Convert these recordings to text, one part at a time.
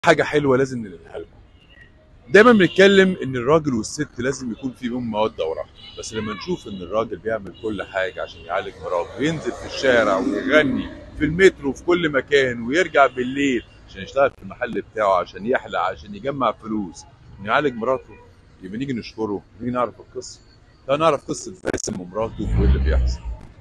حاجه حلوه لازم ننقلها لكم دايما بنتكلم ان الراجل والست لازم يكون في بينهم موده ورحمه بس لما نشوف ان الراجل بيعمل كل حاجه عشان يعالج مراته وينزل في الشارع ويغني في المترو في كل مكان ويرجع بالليل عشان يشتغل في المحل بتاعه عشان يحلق عشان يجمع فلوس عشان يعالج مراته يبقى نيجي نشكره نيجي نعرف القصه تعالوا نعرف قصه باسم ومراته وايه اللي بيحصل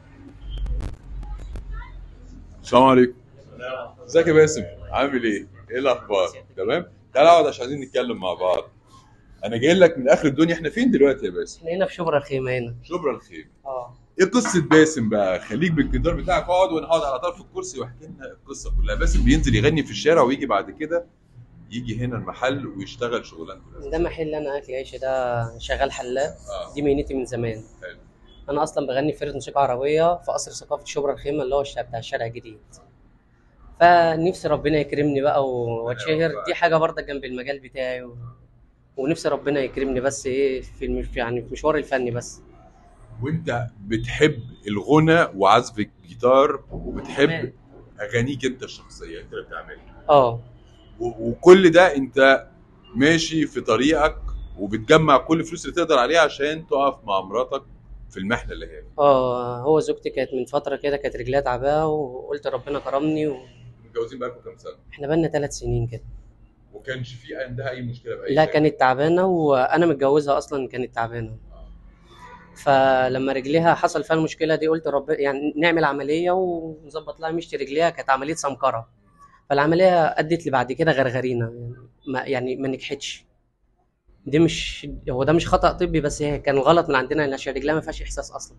السلام عليكم ازيك يا باسم عامل ايه ايه الاخبار تمام تعال اقعد عشان عايزين نتكلم مع بعض انا جاي لك من اخر الدنيا احنا فين دلوقتي يا باسم احنا هنا في شبرا الخيمة هنا شبرا الخير اه ايه قصه باسم بقى خليك بالجدار بتاعك اقعد وانا هقعد على طرف الكرسي واحكي لنا القصه كلها باسم بينزل يغني في الشارع ويجي بعد كده يجي هنا المحل ويشتغل شغلانته ده محل انا اكل عيش ده شغال حلاق اه دي مهنتي من زمان حلو انا اصلا بغني في فرقه موسيقى عربيه في قصر ثقافه شبرا الخيمه اللي هو الشارع بتاع الشارع الجديد فنفسي ربنا يكرمني بقى و- واتشهر دي حاجه برضه جنب المجال بتاعي و... ونفسي ربنا يكرمني بس ايه في المش... يعني في مشوار الفني بس وانت بتحب الغنى وعزف الجيتار وبتحب تمام. اغانيك انت الشخصيه انت اللي بتعملها اه و- وكل ده انت ماشي في طريقك وبتجمع كل الفلوس اللي تقدر عليها عشان تقف مع مراتك في المحنه اللي هي اه هو زوجتي كانت من فتره كده كانت رجلها تعباه وقلت ربنا كرمني واحنا متجوزين بقالكم كام سنه بقالنا ثلاث سنين كده وكانش في عندها اي مشكله باي لا حاجة. كانت تعبانه وانا متجوزها اصلا كانت تعبانه فلما رجليها حصل فيها المشكله دي قلت رب يعني نعمل عمليه ونظبط لها مشط رجليها كانت عمليه سمكره فالعمليه ادت لي بعد كده غرغرينه يعني ما يعني ما نجحتش دي مش هو ده مش خطا طبي بس هي كان غلط من عندنا عشان رجليها ما فيهاش احساس اصلا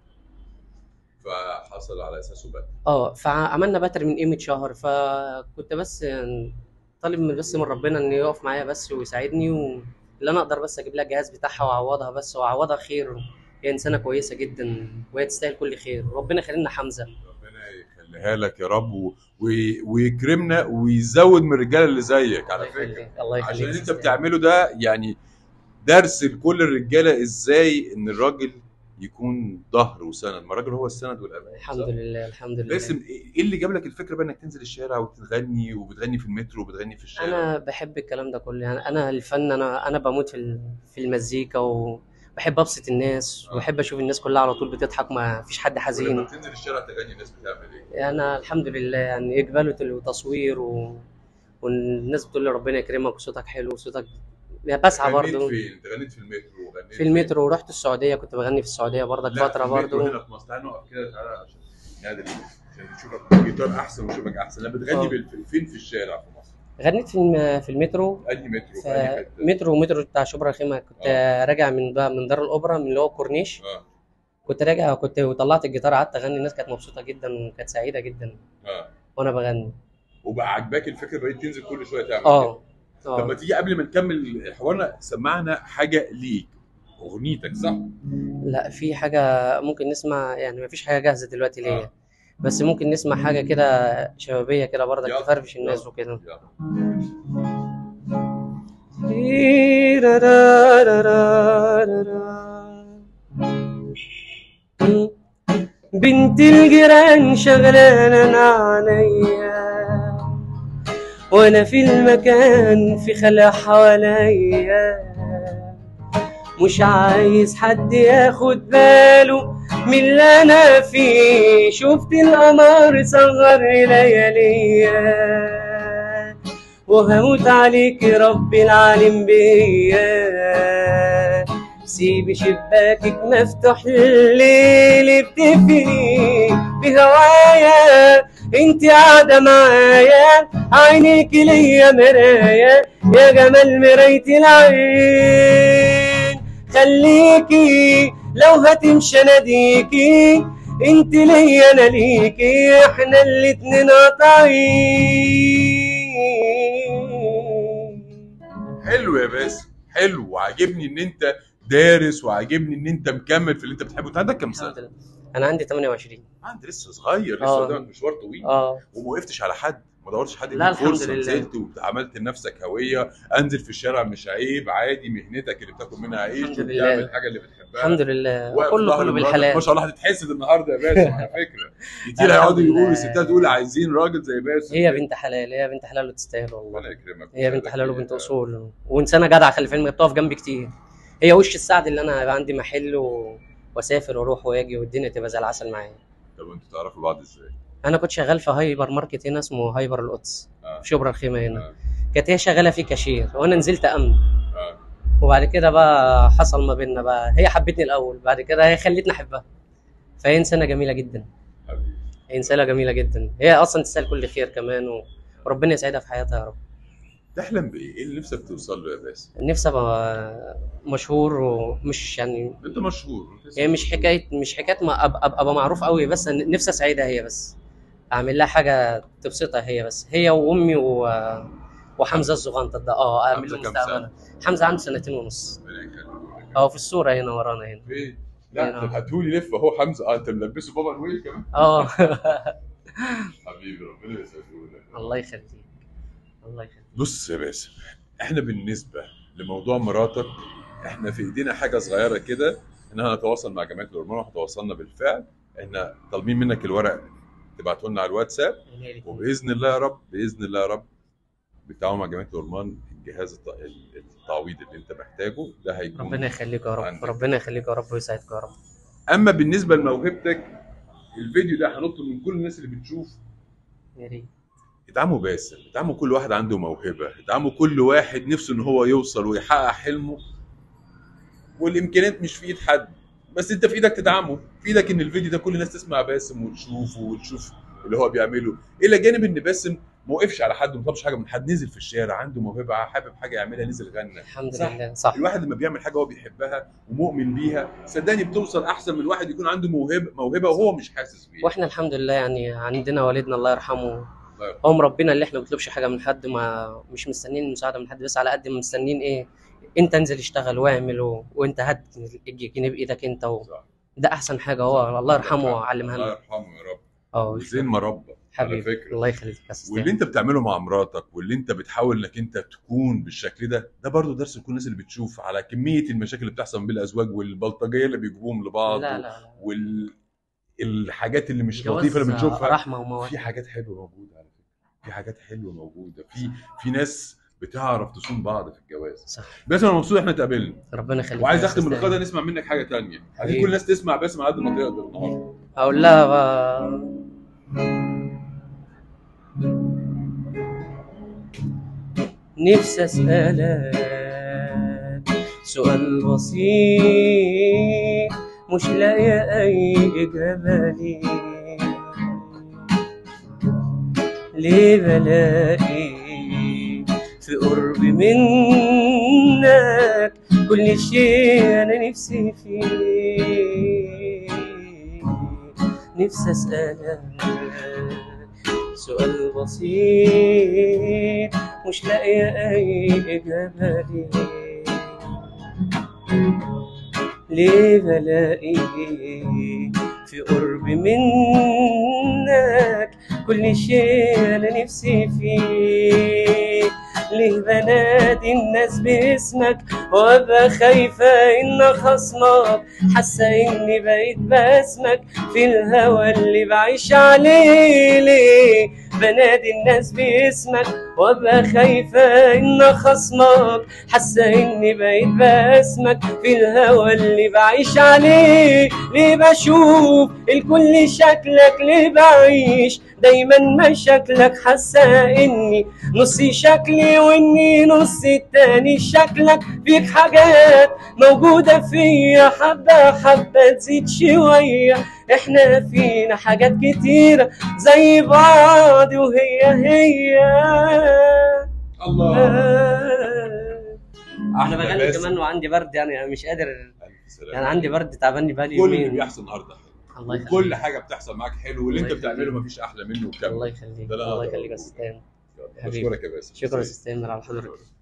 فحصل على اساسه بقى اه فعملنا باتر من قيمه شهر فكنت بس يعني طالب من بس من ربنا انه يقف معايا بس ويساعدني واللي انا اقدر بس اجيب لها الجهاز بتاعها واعوضها بس واعوضها خير هي انسانه كويسه جدا وهي تستاهل كل خير ربنا يخلينا حمزه ربنا يخليها لك يا رب و... و... ويكرمنا ويزود من الرجاله اللي زيك على الله فكره يخليك الله يخليك عشان اللي انت تستاهل. بتعمله ده يعني درس لكل الرجاله ازاي ان الراجل يكون ظهر وسند ما الراجل هو السند والامان الحمد صح؟ لله الحمد لله باسم ايه اللي جاب لك الفكره بقى انك تنزل الشارع وتغني وبتغني في المترو وبتغني في الشارع انا بحب الكلام ده كله يعني انا الفن انا انا بموت في ال- في المزيكا وبحب ابسط الناس آه. وبحب اشوف الناس كلها على طول بتضحك ما فيش حد ولما حزين بتنزل الشارع تغني الناس بتعمل ايه؟ انا الحمد لله يعني اقبال وتصوير و... والناس بتقول لي ربنا يكرمك وصوتك حلو وصوتك يعني بسعى غنيت برضه فين؟ انت غنيت في المترو وغنيت في المترو ورحت السعوديه كنت بغني في السعوديه برضك لا، فتره في المترو برضه هنا في مصر تعالى نقف كده تعالى عشان نادي عشان نشوفك الجيتار احسن ونشوفك احسن لما بتغني آه. بال- فين في الشارع في مصر؟ غنيت في الم... في المترو انهي مترو؟ في في انهي حته؟ مترو مترو بتاع شبرا الخيمه كنت راجع من بقى من دار الاوبرا من اللي هو كورنيش اه كنت راجع كنت وطلعت الجيتار قعدت اغني الناس كانت مبسوطه جدا وكانت سعيده جدا اه وانا بغني وبقى عاجباك الفكره بقيت تنزل كل شويه تعمل اه كده. طب ما اه تيجي قبل ما نكمل حوارنا سمعنا حاجه ليك اغنيتك صح؟ لا في حاجه ممكن نسمع يعني ما فيش حاجه جاهزه دلوقتي ليا آه. بس ممكن نسمع حاجه كده شبابيه كده برضك يلا، تفرفش الناس يلا. وكده يلا بنت الجيران شغلانة عليا وانا في المكان في خلا حواليا مش عايز حد ياخد باله من اللي انا فيه شفت القمر صغر لياليا وهموت عليك رب العالم بيا سيب شباكك مفتوح الليل بتفني بهوايا انت قاعدة معايا عينيك ليا مراية يا جمال مراية العين خليكي لو هتمشي اناديكي انت ليا انا ليكي احنا الاتنين قطعين حلو يا باسم حلو وعاجبني ان انت دارس وعاجبني ان انت مكمل في اللي انت بتحبه انت عندك كام الحمد سنه؟ لله انا عندي 28 عندي لسه صغير لسه آه. قدامك مشوار طويل اه وما وقفتش على حد ما دورتش حد لا، يديك الحمد فرصه لله. نزلت وعملت لنفسك هويه انزل في الشارع مش عيب عادي مهنتك اللي بتاكل منها عيش الحمد وبتعمل لله. الحاجه اللي بتحبها الحمد لله واقف كله ظهر كله مراتك. بالحلال ما شاء الله هتتحسد النهارده يا باسم على فكره كتير الحمد هيقعدوا يقولوا لله. الستات تقول عايزين راجل زي باسم هي بنت حلال هي بنت حلال وتستاهل والله ربنا يكرمك هي بنت حلال وبنت اصول وانسانه جدعه خلي في علمك بتقف جنبي كتير هي وش السعد اللي انا يبقى عندي محل و... واسافر واروح واجي والدنيا تبقى زي العسل معايا طب انتوا تعرفوا بعض ازاي؟ انا كنت شغال في هايبر ماركت هنا اسمه هايبر القدس آه. في شبرا الخيمه هنا آه. كانت هي شغاله فيه كاشير وانا نزلت امن اه وبعد كده بقى حصل ما بيننا بقى هي حبتني الاول بعد كده هي خلتني احبها فهي انسانه جميله جدا حبيبي هي انسانه جميله جدا هي اصلا تستاهل كل خير كمان وربنا يسعدها في حياتها يا رب تحلم بايه؟ ايه اللي نفسك توصل له يا باسم؟ نفسي ابقى مشهور ومش يعني انت مشهور هي مش حكايه مش حكايه ما ابقى, أبقى معروف قوي بس أنا نفسي اسعدها هي بس اعمل لها حاجه تبسطها هي بس هي وامي و... وحمزه الصغنطه ده اه اعمل حمزة له كام مستقبلا حمزه عنده سنتين ونص ربنا يخليك اه في الصوره هنا ورانا هنا فين؟ لا هنا. طب هاتهولي لف اهو حمزه اه انت ملبسه بابا نويل كمان اه حبيبي ربنا يسعده لك الله يخليك الله يخليك بص يا باسم احنا بالنسبه لموضوع مراتك احنا في ايدينا حاجه صغيره كده ان احنا نتواصل مع جمعيه الهرمون وتواصلنا بالفعل احنا طالبين منك الورق تبعته لنا على الواتساب وباذن الله يا رب باذن الله يا رب بالتعاون مع جمعيه الهرمون الجهاز الت- التعويض اللي انت محتاجه ده هيكون ربنا يخليك يا رب عندك. ربنا يخليك يا رب ويسعدك يا رب اما بالنسبه لموهبتك الفيديو ده هنطلب من كل الناس اللي بتشوف يا ريت ادعموا باسم ادعموا كل واحد عنده موهبه ادعموا كل واحد نفسه ان هو يوصل ويحقق حلمه والامكانيات مش في ايد حد بس انت في ايدك تدعمه في ايدك ان الفيديو ده كل الناس تسمع باسم وتشوفه وتشوف اللي هو بيعمله الى جانب ان باسم ما وقفش على حد وما طلبش حاجه من حد نزل في الشارع عنده موهبه حابب حاجه يعملها نزل غنى الحمد صح. لله صح الواحد لما بيعمل حاجه هو بيحبها ومؤمن بيها صدقني بتوصل احسن من واحد يكون عنده موهبه موهبه وهو مش حاسس بيها واحنا الحمد لله يعني عندنا والدنا الله يرحمه الله يرحمه. هو مربينا اللي احنا ما بنطلبش حاجه من حد ما مش مستنيين مساعده من حد بس على قد ما مستنيين ايه انت انزل اشتغل واعمل و... وانت هات الجنيه بايدك انت و... صح. ده احسن حاجه هو الله يرحمه علمها الله لنا يرحمه يا رب اه وزين مربى على حبيبي فكره الله يخليك يا أستاذ واللي انت بتعمله مع مراتك واللي انت بتحاول انك انت تكون بالشكل ده ده برضه درس لكل الناس اللي بتشوف على كميه المشاكل اللي بتحصل بين الازواج والبلطجيه اللي بيجيبوهم لبعض لا لا لا وال الحاجات اللي مش جواز لطيفه اللي بنشوفها رحمه ومواد في حاجات حلوه موجوده على فكره في حاجات حلوه موجوده في في ناس بتعرف تصون بعض في الجواز صح باسم انا مبسوط احنا اتقابلنا ربنا يخليك وعايز يا اختم أستاذ اللقاء ده نسمع منك حاجه تانية عايزين حبيبي. كل الناس تسمع باسم على قد ما تقدر النهارده اقول لها بقى نفسي اسالك سؤال بسيط مش لاقي اي اجابه ليه ليه بلاقي في قرب منك كل شيء انا نفسي فيه نفسي اسالك سؤال بسيط مش لاقي اي اجابه ليه ليه بلاقي في قرب منك كل شيء انا نفسي فيه ليه بنادي الناس باسمك وابقى خايفة ان خصمك حاسة اني بقيت باسمك في الهوى اللي بعيش عليه ليه بنادي الناس باسمك وابقى خايفة ان خصمك حاسة اني بقيت باسمك في الهوى اللي بعيش عليه ليه بشوف الكل شكلك ليه بعيش دايما مشاكلك حاسة اني نصي شكلي واني نص التاني شكلك فيك حاجات موجودة فيا حبة حبة تزيد شوية احنا فينا حاجات كتيرة زي بعض وهي هي الله انا أحلى بغني باسم. كمان وعندي برد يعني مش قادر ألف سلامة. يعني عندي برد تعبني بقالي كل اللي يومين بيحصل النهارده حلو الله يخليك وكل حاجه بتحصل معاك حلو واللي الله انت بتعمله يخليك. مفيش احلى منه وكمل الله يخليك ده لا الله أقدر يخليك يا أقوله. استاذ حبيبي. بشكرك يا باسم شكرا يا استاذ على حضرتك